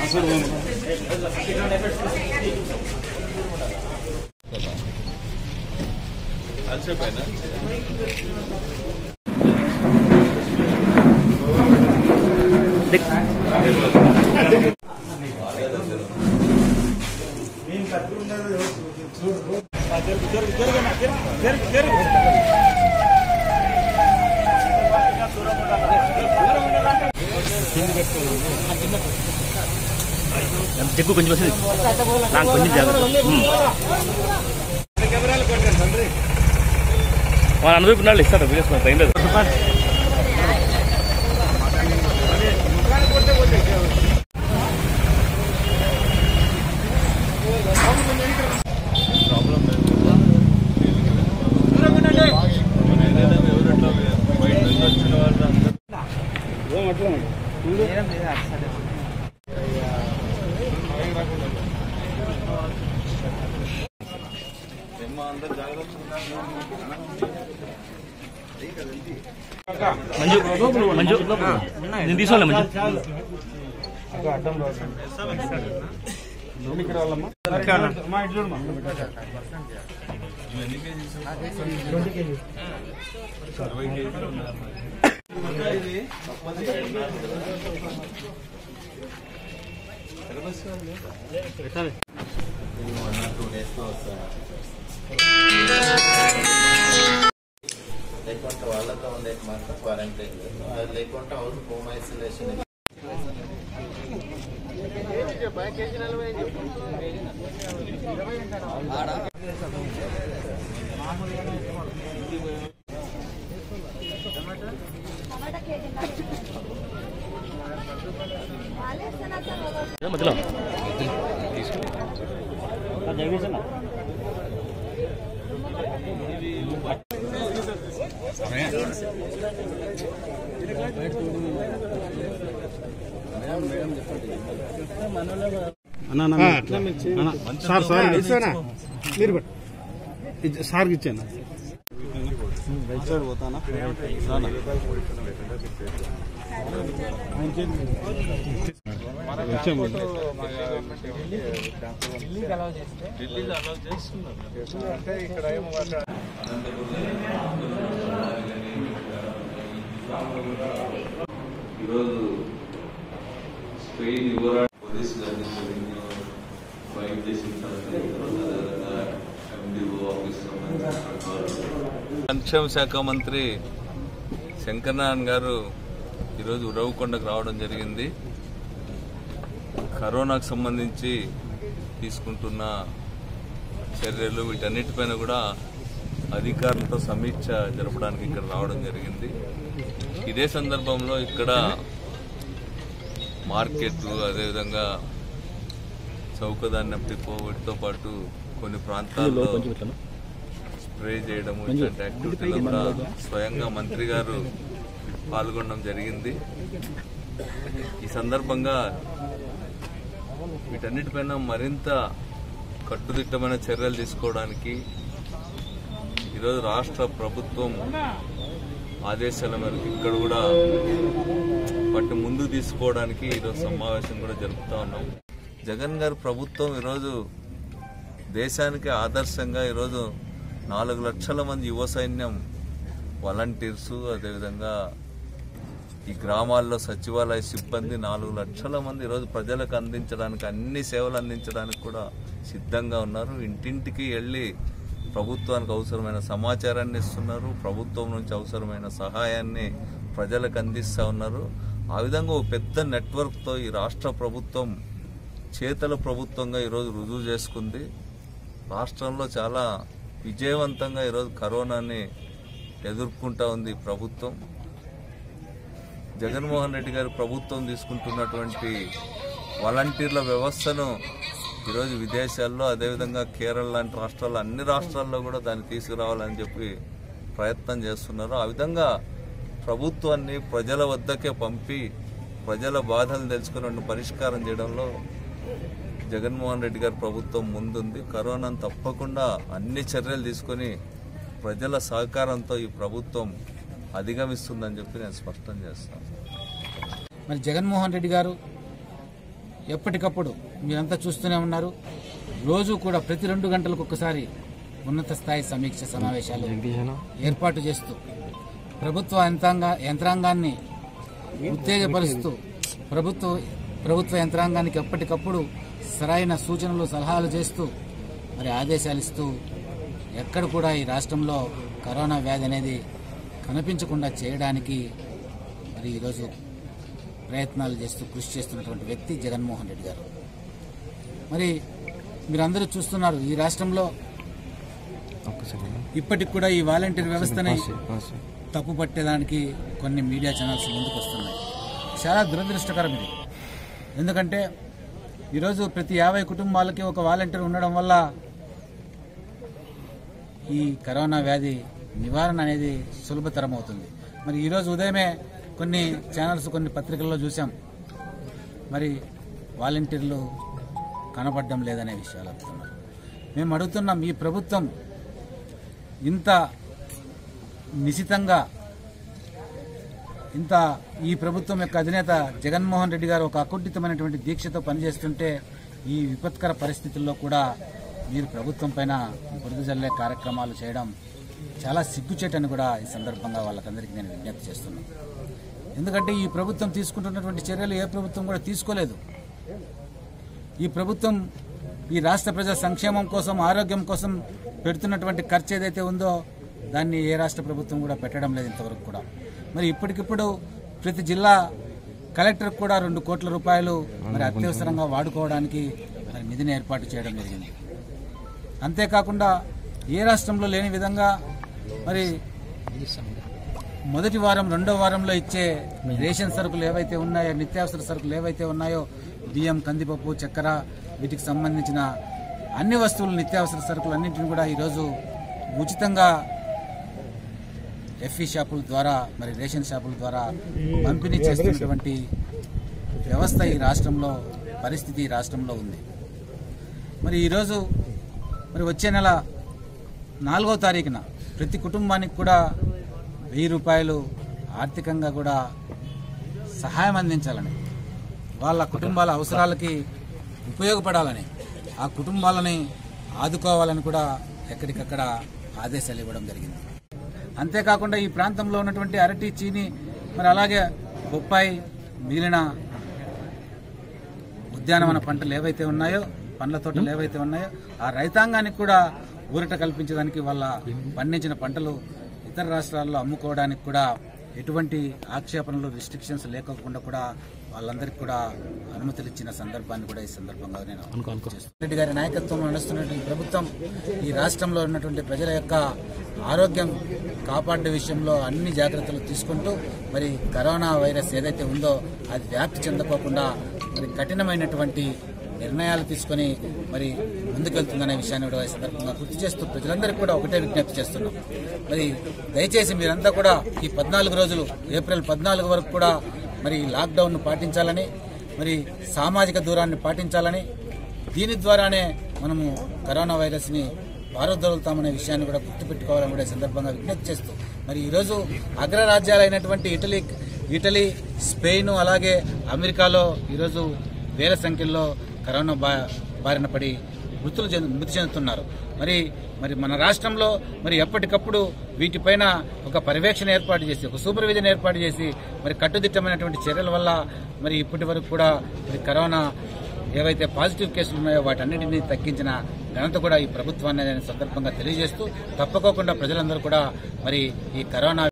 చెక్కు కొంచెం వస్తుంది నాకు కొంచెం జాగ్రత్త ఉమ్. వాళ్ళ అనుభవం ఉన్నాళ్ళు ఇస్తారు వీడియోస్ ఏం లేదు మంజు మంజు నేను తీసుకోవాలి మంజు లేకుంటే వాళ్ళతో ఉండేది మాత్రం క్వారంటైన్ అది లేకుంటే హౌస్ హోమ్ ఐసోలేషన్ ఏ మధ్యలో సార్ సార్ ఇచ్చానా మీరు పెట్టు. ఇచ్చ- సార్కి ఇచ్చాను రైట్ సైడ్ పోతానా రానా? వచ్చాము ఈరోజు స్పెయిన్ యువరాజ్ పోలీసు గారిని ఫైట్ చేసిన తర్వాత ఎండిఓ ఆఫీస్ సంక్షేమ శాఖ మంత్రి శంకరనారాయణ గారు ఈరోజు ఉరవకొండకు రావడం జరిగింది కరోనాకు సంబంధించి తీసుకుంటున్న చర్యలు వీటన్నిటిపైన కూడా అధికారులతో సమీక్ష జరపడానికి ఇక్కడ రావడం జరిగింది ఇదే సందర్భంలో ఇక్కడ మార్కెట్ అదేవిధంగా చౌకధాన్యం డిపో వీటితో పాటు కొన్ని ప్రాంతాల్లో స్ప్రే చేయడం ఇట్లాంటి యాక్టివిటీలో కూడా స్వయంగా మంత్రి గారు పాల్గొనడం జరిగింది ఈ సందర్భంగా వీటన్నిటిపైన మరింత కట్టుదిట్టమైన చర్యలు తీసుకోవడానికి ఈరోజు రాష్ట్ర ప్రభుత్వం ఆదేశాల మేరకు ఇక్కడ కూడా వాటిని ముందు తీసుకోవడానికి ఈరోజు సమావేశం కూడా జరుపుతా ఉన్నాం జగన్ గారి ప్రభుత్వం ఈరోజు దేశానికి ఆదర్శంగా ఈరోజు నాలుగు లక్షల మంది యువ సైన్యం వాలంటీర్స్ అదేవిధంగా ఈ గ్రామాల్లో సచివాలయ సిబ్బంది నాలుగు లక్షల మంది ఈరోజు ప్రజలకు అందించడానికి అన్ని సేవలు అందించడానికి కూడా సిద్ధంగా ఉన్నారు ఇంటింటికి వెళ్ళి ప్రభుత్వానికి అవసరమైన సమాచారాన్ని ఇస్తున్నారు ప్రభుత్వం నుంచి అవసరమైన సహాయాన్ని ప్రజలకు అందిస్తూ ఉన్నారు ఆ విధంగా ఒక పెద్ద నెట్వర్క్తో ఈ రాష్ట్ర ప్రభుత్వం చేతల ప్రభుత్వంగా ఈరోజు రుజువు చేసుకుంది రాష్ట్రంలో చాలా విజయవంతంగా ఈరోజు కరోనాని ఎదుర్కొంటా ఉంది ఈ ప్రభుత్వం జగన్మోహన్ రెడ్డి గారి ప్రభుత్వం తీసుకుంటున్నటువంటి వాలంటీర్ల వ్యవస్థను ఈరోజు విదేశాల్లో అదేవిధంగా కేరళ లాంటి రాష్ట్రాల్లో అన్ని రాష్ట్రాల్లో కూడా దాన్ని తీసుకురావాలని చెప్పి ప్రయత్నం చేస్తున్నారు ఆ విధంగా ప్రభుత్వాన్ని ప్రజల వద్దకే పంపి ప్రజల బాధలు తెలుసుకుని వాటిని పరిష్కారం చేయడంలో జగన్మోహన్ రెడ్డి గారి ప్రభుత్వం ముందుంది కరోనాను తప్పకుండా అన్ని చర్యలు తీసుకొని ప్రజల సహకారంతో ఈ ప్రభుత్వం అధిగమిస్తుందని చెప్పి నేను స్పష్టం చేస్తాను మరి జగన్మోహన్ రెడ్డి గారు ఎప్పటికప్పుడు మీరంతా చూస్తూనే ఉన్నారు రోజు కూడా ప్రతి రెండు గంటలకు ఒక్కసారి ఉన్నత స్థాయి సమీక్ష సమావేశాలు ఏర్పాటు చేస్తూ ప్రభుత్వ యంత్రాంగ యంత్రాంగాన్ని ఉత్తేజపరుస్తూ ప్రభుత్వ ప్రభుత్వ యంత్రాంగానికి ఎప్పటికప్పుడు సరైన సూచనలు సలహాలు చేస్తూ మరి ఆదేశాలు ఇస్తూ ఎక్కడ కూడా ఈ రాష్ట్రంలో కరోనా వ్యాధి అనేది కనిపించకుండా చేయడానికి మరి ఈరోజు ప్రయత్నాలు చేస్తూ కృషి చేస్తున్నటువంటి వ్యక్తి జగన్మోహన్ రెడ్డి గారు మరి మీరందరూ చూస్తున్నారు ఈ రాష్ట్రంలో ఇప్పటికి కూడా ఈ వాలంటీర్ వ్యవస్థని తప్పు పట్టేదానికి కొన్ని మీడియా ఛానల్స్ ముందుకు వస్తున్నాయి చాలా దురదృష్టకరం ఇది ఎందుకంటే ఈరోజు ప్రతి యాభై కుటుంబాలకి ఒక వాలంటీర్ ఉండడం వల్ల ఈ కరోనా వ్యాధి నివారణ అనేది సులభతరం అవుతుంది మరి ఈరోజు ఉదయమే కొన్ని ఛానల్స్ కొన్ని పత్రికల్లో చూసాం మరి వాలంటీర్లు కనపడడం లేదనే విషయాలు చెప్తున్నారు మేము అడుగుతున్నాం ఈ ప్రభుత్వం ఇంత నిశితంగా ఇంత ఈ ప్రభుత్వం యొక్క అధినేత జగన్మోహన్ రెడ్డి గారు ఒక అకుంఠితమైనటువంటి దీక్షతో పనిచేస్తుంటే ఈ విపత్కర పరిస్థితుల్లో కూడా మీరు ప్రభుత్వం పైన బురద జల్లే కార్యక్రమాలు చేయడం చాలా సిగ్గుచేటని కూడా ఈ సందర్భంగా వాళ్ళకందరికీ నేను విజ్ఞప్తి చేస్తున్నాను ఎందుకంటే ఈ ప్రభుత్వం తీసుకుంటున్నటువంటి చర్యలు ఏ ప్రభుత్వం కూడా తీసుకోలేదు ఈ ప్రభుత్వం ఈ రాష్ట్ర ప్రజల సంక్షేమం కోసం ఆరోగ్యం కోసం పెడుతున్నటువంటి ఖర్చు ఏదైతే ఉందో దాన్ని ఏ రాష్ట్ర ప్రభుత్వం కూడా పెట్టడం లేదు ఇంతవరకు కూడా మరి ఇప్పటికిప్పుడు ప్రతి జిల్లా కలెక్టర్ కూడా రెండు కోట్ల రూపాయలు మరి అత్యవసరంగా వాడుకోవడానికి మరి నిధిని ఏర్పాటు చేయడం జరిగింది అంతేకాకుండా ఏ రాష్ట్రంలో లేని విధంగా మరి మొదటి వారం రెండో వారంలో ఇచ్చే రేషన్ సరుకులు ఏవైతే ఉన్నాయో నిత్యావసర సరుకులు ఏవైతే ఉన్నాయో బియ్యం కందిపప్పు చక్కెర వీటికి సంబంధించిన అన్ని వస్తువులు నిత్యావసర సరుకులు అన్నింటిని కూడా ఈరోజు ఉచితంగా ఎఫ్ఈ షాపుల ద్వారా మరి రేషన్ షాపుల ద్వారా పంపిణీ చేస్తున్నటువంటి వ్యవస్థ ఈ రాష్ట్రంలో పరిస్థితి ఈ రాష్ట్రంలో ఉంది మరి ఈరోజు మరి వచ్చే నెల నాలుగో తారీఖున ప్రతి కుటుంబానికి కూడా వెయ్యి రూపాయలు ఆర్థికంగా కూడా సహాయం అందించాలని వాళ్ళ కుటుంబాల అవసరాలకి ఉపయోగపడాలని ఆ కుటుంబాలని ఆదుకోవాలని కూడా ఎక్కడికక్కడ ఆదేశాలు ఇవ్వడం జరిగింది అంతేకాకుండా ఈ ప్రాంతంలో ఉన్నటువంటి అరటి చీని మరి అలాగే బొప్పాయి మిగిలిన ఉద్యానవన పంటలు ఏవైతే ఉన్నాయో పండ్ల తోటలు ఏవైతే ఉన్నాయో ఆ రైతాంగానికి కూడా ఊరట కల్పించడానికి వాళ్ళ పండించిన పంటలు ఇతర రాష్ట్రాల్లో అమ్ముకోవడానికి కూడా ఎటువంటి ఆక్షేపణలు రిస్ట్రిక్షన్స్ లేకోకుండా కూడా వాళ్ళందరికీ కూడా అనుమతులు ఇచ్చిన సందర్భాన్ని కూడా ఈ సందర్భంగా నేను చేస్తున్నాను. రెడ్డి గారి నాయకత్వంలో నడుస్తున్నటువంటి ప్రభుత్వం ఈ రాష్ట్రంలో ఉన్నటువంటి ప్రజల యొక్క ఆరోగ్యం కాపాడే విషయంలో అన్ని జాగ్రత్తలు తీసుకుంటూ మరి కరోనా వైరస్ ఏదైతే ఉందో అది వ్యాప్తి చెందకోకుండా మరి కఠినమైనటువంటి నిర్ణయాలు తీసుకొని మరి ముందుకెళ్తుందనే విషయాన్ని కూడా ఈ సందర్భంగా గుర్తు చేస్తూ ప్రజలందరికీ కూడా ఒకటే విజ్ఞప్తి చేస్తున్నాం మరి దయచేసి మీరంతా కూడా ఈ పద్నాలుగు రోజులు ఏప్రిల్ పద్నాలుగు వరకు కూడా మరి లాక్డౌన్ పాటించాలని మరి సామాజిక దూరాన్ని పాటించాలని దీని ద్వారానే మనము కరోనా వైరస్ ని పారదోలుతామనే విషయాన్ని కూడా గుర్తుపెట్టుకోవాలని కూడా ఈ సందర్భంగా విజ్ఞప్తి చేస్తూ మరి ఈరోజు అగ్రరాజ్యాలైనటువంటి ఇటలీ ఇటలీ స్పెయిన్ అలాగే అమెరికాలో ఈరోజు వేల సంఖ్యలో కరోనా బా బారిన పడి మృతులు చెందు మృతి చెందుతున్నారు మరి మరి మన రాష్ట్రంలో మరి ఎప్పటికప్పుడు వీటిపైన ఒక పర్యవేక్షణ ఏర్పాటు చేసి ఒక సూపర్విజన్ ఏర్పాటు చేసి మరి కట్టుదిట్టమైనటువంటి చర్యల వల్ల మరి ఇప్పటి వరకు కూడా మరి కరోనా ఏవైతే పాజిటివ్ కేసులు ఉన్నాయో వాటన్నిటిని తగ్గించిన ఘనత కూడా ఈ ప్రభుత్వాన్ని అనే సందర్భంగా తెలియజేస్తూ తప్పకోకుండా ప్రజలందరూ కూడా మరి ఈ కరోనా